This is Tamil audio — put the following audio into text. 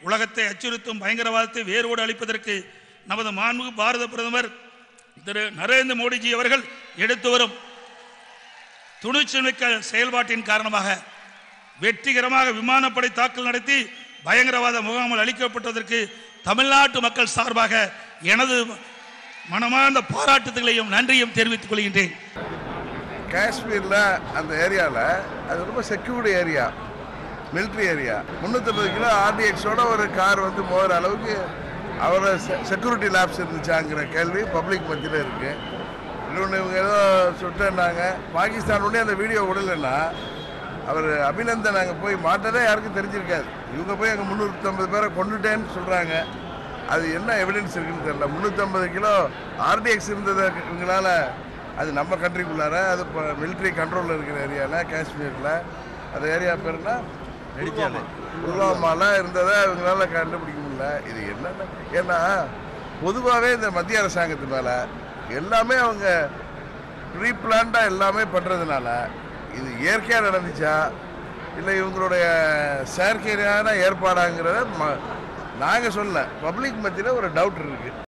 உலகத்தை அச்சுறுத்தும் பயங்கரவாதத்தை வேரோடு அளிப்பதற்கு நமது மாண்புமிகு பாரத பிரதமர் திரு நரேந்திர மோடிஜி அவர்கள் எடுத்து வரும் துணிச்சல்மிக்க செயல்பாட்டின் காரணமாக வெற்றிகரமாக விமானப்படை தாக்கல் நடத்தி பயங்கரவாத முகாமல் அளிக்கப்பட்டதற்கு தமிழ்நாட்டு மக்கள் சார்பாக எனது மனமார்ந்த பாராட்டுதலையும் நன்றியும் தெரிவித்துக் கொள்கின்றேன் காஷ்மீரில் அந்த ஏரியாவில் அது ரொம்ப செக்யூர்டு ஏரியா military ஏரியா முந்நூற்றம்பது கிலோ ஆர்டிஎக்ஸோட ஒரு கார் வந்து மோதுற அளவுக்கு அவரோட செக்யூரிட்டி லேப்ஸ் இருந்துச்சாங்கிற கேள்வி பப்ளிக் மத்தியில் இருக்குது இன்னொன்று இவங்க ஏதோ சுட்டேன்னாங்க பாகிஸ்தான் உடனே அந்த வீடியோ விடலைன்னா அவர் அபிநந்தன் அங்கே போய் மாட்டதே யாருக்கும் தெரிஞ்சிருக்காது இவங்க போய் அங்கே முந்நூற்றம்பது பேரை கொண்டுட்டேன்னு சொல்கிறாங்க அது என்ன எவிடன்ஸ் இருக்குன்னு தெரியல முந்நூற்றம்பது கிலோ ஆர்டிஎக்ஸ் இருந்ததை இவங்களால அது நம்ம கண்ட்ரிக்குள்ளார அது இப்போ மிலிட்ரி கண்ட்ரோலில் இருக்கிற ஏரியாவில் காஷ்மீரில் அந்த ஏரியா பேருனா புல்வாமாவில் இருந்ததை இவங்களால கண்டுபிடிக்க முடியல இது என்னென்ன ஏன்னா பொதுவாகவே இந்த மத்திய அரசாங்கத்து மேலே எல்லாமே அவங்க ப்ரீ பிளான்டாக எல்லாமே பண்ணுறதுனால இது இயற்கையாக நடந்துச்சா இல்லை இவங்களுடைய செயற்கையான ஏற்பாடாங்கிறத ம நாங்கள் சொல்ல பப்ளிக் மத்தியில் ஒரு டவுட் இருக்குது